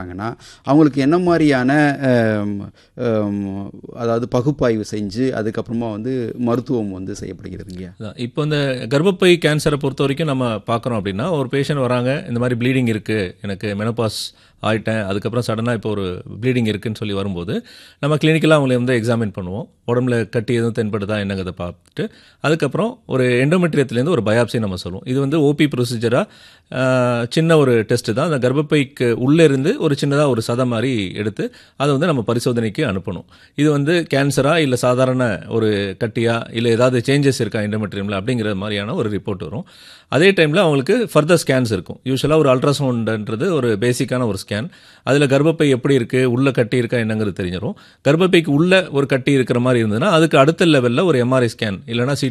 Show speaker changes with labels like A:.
A: வராங்கன்னா அவங்களுக்கு என்ன மாதிரியான ஆம், ஆம், அதாவது பகுப்பாய்வு செஞ்சு அதுக்கப்புறமா வந்து மருத்துவம் வந்து செய்யப்படுகிறதுங்க
B: அதான். இப்போ இந்த கர்ப்பப்பை கேன்சரை பொறுத்த வரைக்கும் நம்ம பார்க்குறோம் அப்படின்னா ஒரு பேஷண்ட் வராங்க இந்த மாதிரி ப்ளீடிங் இருக்குது எனக்கு மெனபாஸ் ஆயிட்டேன் அதுக்கப்புறம் சடனாக இப்போ ஒரு ப்ளீடிங் இருக்குன்னு சொல்லி வரும்போது நம்ம கிளினிக்கலாக அவங்களை வந்து எக்ஸாமின் பண்ணுவோம் உடம்புல கட்டி எதுவும் தென்படுதா என்னங்கிறத பார்த்துட்டு அதுக்கப்புறம் ஒரு எண்டோமெட்ரியத்துலேருந்து ஒரு பயாப்சி நம்ம சொல்லுவோம் இது வந்து ஓபி ப்ரொசீஜராக சின்ன ஒரு டெஸ்ட் தான் அந்த கர்ப்பப்பைக்கு உள்ளே இருந்து ஒரு சின்னதாக ஒரு சதை மாதிரி எடுத்து அதை வந்து நம்ம பரிசோதனைக்கு அனுப்பணும் இது வந்து கேன்சரா இல்லை சாதாரண ஒரு கட்டியா இல்லை ஏதாவது சேஞ்சஸ் இருக்கா எண்டோமெட்ரியமில் அப்படிங்கிற மாதிரியான ஒரு ரிப்போர்ட் வரும் அதே டைமில் அவங்களுக்கு ஃபர்தர் ஸ்கேன்ஸ் இருக்கும் யூஸ்வலாக ஒரு அல்ட்ராசவுண்டுன்றது ஒரு பேசிக்கான ஒரு ஸ்கேன் அதில் கர்ப்பப்பை எப்படி இருக்குது உள்ள கட்டி இருக்கா என்னங்கிறது தெரிஞ்சிடும் கர்ப்பப்பைக்கு உள்ள ஒரு கட்டி இருக்கிற மாதிரி இருந்ததுன்னா அதுக்கு அடுத்த லெவலில் ஒரு எம்ஆர்ஐ ஸ்கேன் இல்லைனா சி